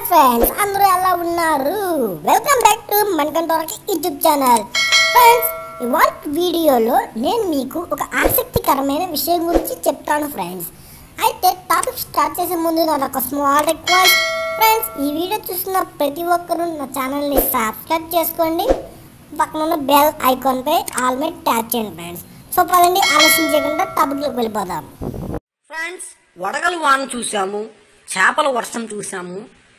friends అందరూ ఎలా ఉన్నారు వెల్కమ్ బ్యాక్ టు మణికంఠోరకి యూట్యూబ్ ఛానల్ ఫ్రెండ్స్ ఇవాళ వీడియోలో నేను మీకు ఒక ఆసక్తికరమైన విషయం గురించి చెప్తాను ఫ్రెండ్స్ అయితే టాపిక్ స్టార్ట్ చేసే ముందు నా ఒక స్మాల్ రిక్వెస్ట్ ఫ్రెండ్స్ ఈ వీడియో చూసిన ప్రతి ఒక్కరూ నా ఛానల్ని సబ్స్క్రైబ్ చేసుకోండి పక్కన ఉన్న బెల్ ఐకాన్పై ఆల్ మీద ట్యాప్ చేయండి ఫ్రెండ్స్ సో పదండి ఆలస్యం చేయకుండా టాపిక్లోకి వెళ్ళిపోదాం ఫ్రెండ్స్ వడగలు వాన చూసాము చేపల వర్షం చూసాము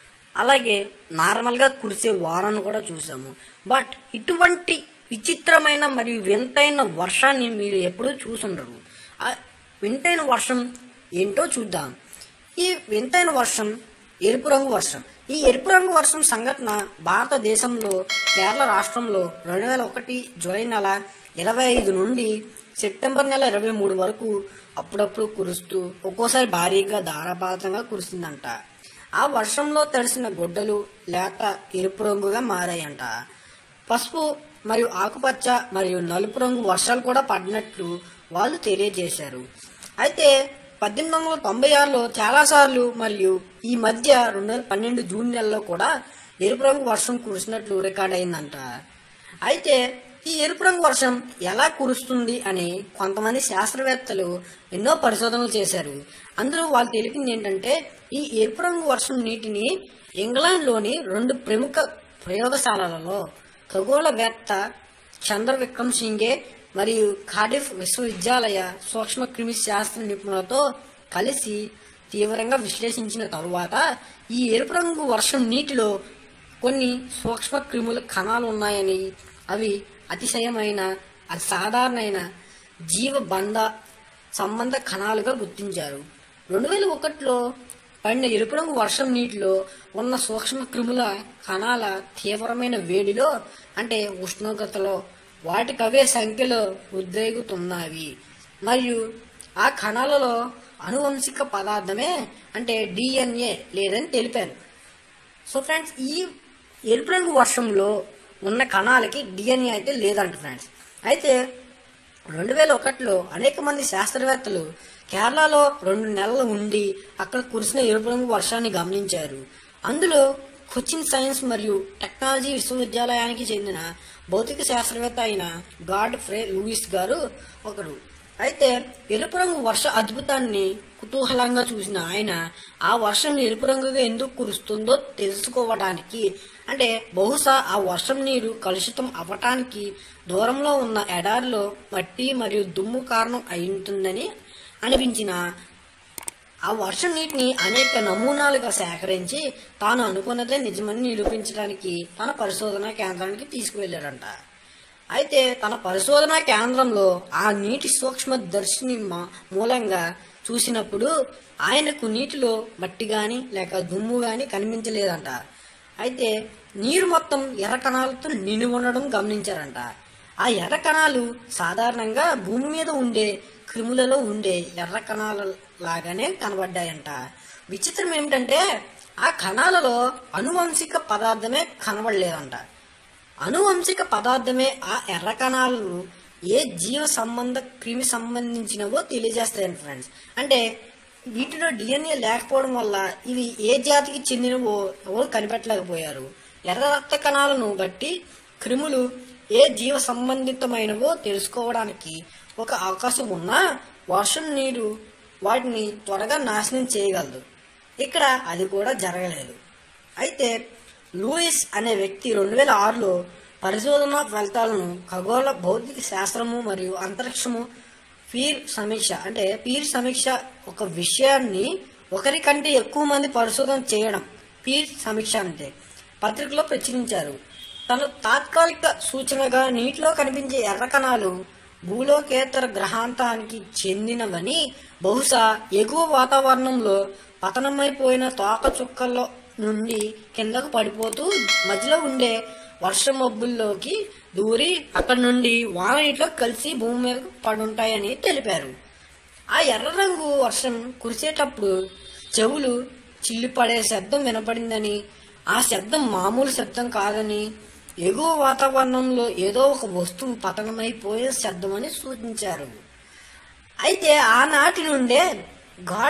అలాగే నార్మల్గా కురిసే వానను కూడా చూసాము బట్ ఇటువంటి విచిత్రమైన మరియు వింతైన వర్షాన్ని మీరు ఎప్పుడూ చూసుండరు ఆ వింతైన వర్షం ఏంటో చూద్దాం ఈ వింతైన వర్షం ఎరుపు రంగు వర్షం ఈ ఎరుపు రంగు వర్షం సంఘటన భారతదేశంలో కేరళ రాష్ట్రంలో రెండు వేల ఒకటి జూలై నెల ఇరవై ఐదు నుండి సెప్టెంబర్ నెల ఇరవై మూడు వరకు అప్పుడప్పుడు కురుస్తూ ఒక్కోసారి భారీగా ధారాపాతంగా కురుస్తుందంట ఆ వర్షంలో తడిసిన గుడ్డలు లేత ఎరుపు రంగుగా మారాయంట పసుపు మరియు ఆకుపచ్చ మరియు నలుపు రంగు వర్షాలు కూడా పడినట్లు వాళ్ళు తెలియజేశారు అయితే పద్దెనిమిది వందల తొంభై ఆరులో చాలాసార్లు మరియు ఈ మధ్య రెండు వేల పన్నెండు జూన్ నెలలో కూడా ఎరుపు రంగు వర్షం కురిసినట్లు రికార్డ్ అయిందంట అయితే ఈ ఎరుపు రంగు వర్షం ఎలా కురుస్తుంది అని కొంతమంది శాస్త్రవేత్తలు ఎన్నో పరిశోధనలు చేశారు అందులో వాళ్ళు తెలిపింది ఏంటంటే ఈ ఎరుపు రంగు వర్షం నీటిని ఇంగ్లాండ్లోని రెండు ప్రముఖ ప్రయోగశాలలలో ఖగోళవేత్త చంద్ర విక్రమ్ సింగే మరియు కార్డిఫ్ విశ్వవిద్యాలయ సూక్ష్మ క్రిమి శాస్త్ర నిపుణులతో కలిసి తీవ్రంగా విశ్లేషించిన తరువాత ఈ ఎరుపు రంగు వర్షం నీటిలో కొన్ని సూక్ష్మ క్రిముల కణాలు ఉన్నాయని అవి అతిశయమైన అది సాధారణమైన జీవబంధ సంబంధ కణాలుగా గుర్తించారు రెండు వేల ఒకటిలో పడిన ఎరుపు రంగు వర్షం నీటిలో ఉన్న సూక్ష్మ క్రిముల కణాల తీవ్రమైన వేడిలో అంటే ఉష్ణోగ్రతలో వాటికవే సంఖ్యలో ఉద్రేగుతున్నవి మరియు ఆ కణాలలో అనువంశిక పదార్థమే అంటే డిఎన్ఏ లేదని తెలిపారు సో ఫ్రెండ్స్ ఈ ఎరుపు రంగు వర్షంలో ఉన్న కణాలకి డిఎన్ఏ అయితే లేదంట ఫ్రెండ్స్ అయితే రెండు వేల ఒకటిలో అనేక మంది శాస్త్రవేత్తలు కేరళలో రెండు నెలలు ఉండి అక్కడ కురిసిన ఎరుపు రంగు వర్షాన్ని గమనించారు అందులో కొచ్చిన్ సైన్స్ మరియు టెక్నాలజీ విశ్వవిద్యాలయానికి చెందిన భౌతిక శాస్త్రవేత్త అయిన గాడ్ ఫ్రే లూయిస్ గారు ఒకరు అయితే ఎరుపు రంగు వర్ష అద్భుతాన్ని కుతూహలంగా చూసిన ఆయన ఆ వర్షం ఎరుపు రంగుగా ఎందుకు కురుస్తుందో తెలుసుకోవడానికి అంటే బహుశా ఆ వర్షం నీరు కలుషితం అవ్వటానికి దూరంలో ఉన్న ఎడారిలో మట్టి మరియు దుమ్ము కారణం అయి ఉంటుందని అనిపించిన ఆ వర్షం నీటిని అనేక నమూనాలుగా సేకరించి తాను అనుకున్నదే నిజమని నిరూపించడానికి తన పరిశోధనా కేంద్రానికి తీసుకువెళ్లారంట అయితే తన పరిశోధనా కేంద్రంలో ఆ నీటి సూక్ష్మ దర్శిని మా- మూలంగా చూసినప్పుడు ఆయనకు నీటిలో మట్టి గాని లేక దుమ్ము గాని కనిపించలేదంట అయితే నీరు మొత్తం ఎర్ర కణాలతో నిండి ఉండడం గమనించారంట ఆ ఎర్ర కణాలు సాధారణంగా భూమి మీద ఉండే క్రిములలో ఉండే ఎర్ర కణాల లాగానే కనబడ్డాయంట విచిత్రం ఏమిటంటే ఆ కణాలలో అనువంశిక పదార్థమే కనబడలేదంట అనువంశిక పదార్థమే ఆ ఎర్ర కణాలను ఏ జీవ సంబంధ క్రిమి సంబంధించినవో తెలియజేస్తాయండి ఫ్రెండ్స్ అంటే వీటిలో డిఎన్ఏ లేకపోవడం వల్ల ఇవి ఏ జాతికి చెందినవో ఎవరు కనిపెట్టలేకపోయారు ఎర్ర రక్త కణాలను బట్టి క్రిములు ఏ జీవ సంబంధితమైనవో తెలుసుకోవడానికి ఒక అవకాశం ఉన్నా వర్షం నీరు వాటిని త్వరగా నాశనం చేయగలదు ఇక్కడ అది కూడా జరగలేదు అయితే లూయిస్ అనే వ్యక్తి రెండు వేల ఆరులో పరిశోధన ఫలితాలను ఖగోళ భౌతిక శాస్త్రము మరియు అంతరిక్షము పీర్ సమీక్ష అంటే పీర్ సమీక్ష ఒక విషయాన్ని ఒకరికంటే ఎక్కువ మంది పరిశోధన చేయడం పీర్ సమీక్ష అంటే పత్రికలో ప్రచురించారు తను తాత్కాలిక సూచనగా నీటిలో కనిపించే ఎర్ర కణాలు భూలోకేతర గ్రహాంతానికి చెందినవని బహుశా ఎగువ వాతావరణంలో పతనమైపోయిన తోక చుక్కల్లో నుండి కిందకు పడిపోతూ మధ్యలో ఉండే వర్షం మబ్బుల్లోకి దూరి అక్కడ నుండి వాన నీటిలో కలిసి భూమి మీదకు పడుంటాయని తెలిపారు ఆ ఎర్ర రంగు వర్షం కురిసేటప్పుడు చెవులు చిల్లిపడే శబ్దం వినపడిందని ఆ శబ్దం మామూలు శబ్దం కాదని ఎగువ వాతావరణంలో ఏదో ఒక వస్తువు పతనమైపోయే శబ్దం అని సూచించారు అయితే ఆనాటి నుండే గాడ్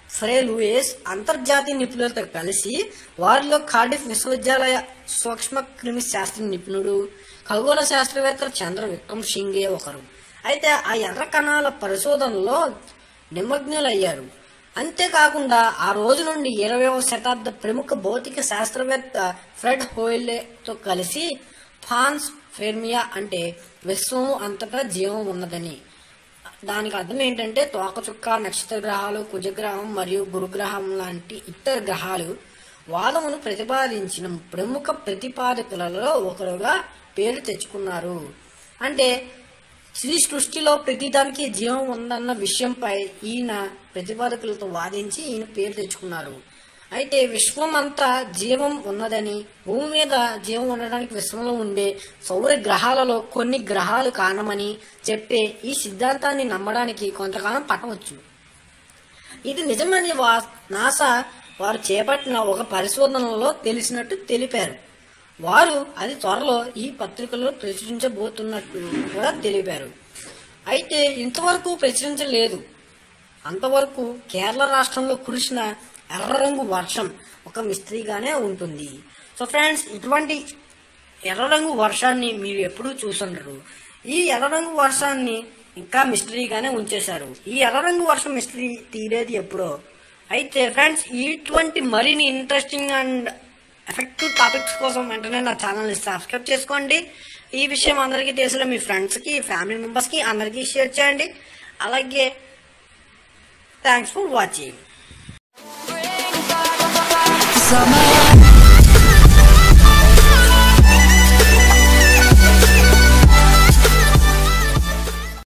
ఫ్రే లూయిస్ అంతర్జాతీయ నిపుణులతో కలిసి వారిలో కార్డిఫ్ విశ్వవిద్యాలయ సూక్ష్మ క్రిమి శాస్త్ర నిపుణుడు ఖగోళ శాస్త్రవేత్త చంద్ర విక్రమ్ సింగే ఒకరు అయితే ఆ ఎర్ర కణాల పరిశోధనలో నిమగ్నులయ్యారు అంతేకాకుండా ఆ రోజు నుండి ఇరవైవ శతాబ్ద ప్రముఖ భౌతిక శాస్త్రవేత్త ఫ్రెడ్ హోయిలేతో కలిసి ఫాన్స్ ఫెర్మియా అంటే విశ్వము అంతటా జీవం ఉన్నదని దానికి అర్థం ఏంటంటే తోకచుక్క నక్షత్ర గ్రహాలు కుజగ్రహం మరియు గురుగ్రహం లాంటి ఇతర గ్రహాలు వాదమును ప్రతిపాదించిన ప్రముఖ ప్రతిపాదకులలో ఒకరుగా పేరు తెచ్చుకున్నారు అంటే శ్రీ సృష్టిలో ప్రతిదానికి జీవం ఉందన్న విషయంపై ఈయన ప్రతిపాదకులతో వాదించి ఈయన పేరు తెచ్చుకున్నారు అయితే విశ్వం అంతా జీవం ఉన్నదని భూమి మీద జీవం ఉండడానికి విశ్వంలో ఉండే సౌర గ్రహాలలో కొన్ని గ్రహాలు కారణమని చెప్పే ఈ సిద్ధాంతాన్ని నమ్మడానికి కొంతకాలం పట్టవచ్చు ఇది నిజమని వా నాసా వారు చేపట్టిన ఒక పరిశోధనలో తెలిసినట్టు తెలిపారు వారు అది త్వరలో ఈ పత్రికలో ప్రచురించబోతున్నట్టు కూడా తెలిపారు అయితే ఇంతవరకు ప్రచురించలేదు అంతవరకు కేరళ రాష్ట్రంలో కురిసిన ఎర్ర రంగు వర్షం ఒక మిస్త్రీగానే ఉంటుంది సో ఫ్రెండ్స్ ఇటువంటి ఎర్ర రంగు వర్షాన్ని మీరు ఎప్పుడూ చూసుండరు ఈ ఎర్ర రంగు వర్షాన్ని ఇంకా మిస్టరీగానే ఉంచేశారు ఈ ఎర్ర రంగు వర్షం మిస్టరీ తీరేది ఎప్పుడో అయితే ఫ్రెండ్స్ ఇటువంటి మరిన్ని ఇంట్రెస్టింగ్ అండ్ ఎఫెక్టివ్ టాపిక్స్ కోసం వెంటనే నా ఛానల్ని సబ్స్క్రైబ్ చేసుకోండి ఈ విషయం అందరికీ తెలిసిన మీ ఫ్రెండ్స్కి ఫ్యామిలీ మెంబర్స్కి అందరికీ షేర్ చేయండి అలాగే థ్యాంక్స్ ఫర్ వాచింగ్ Summer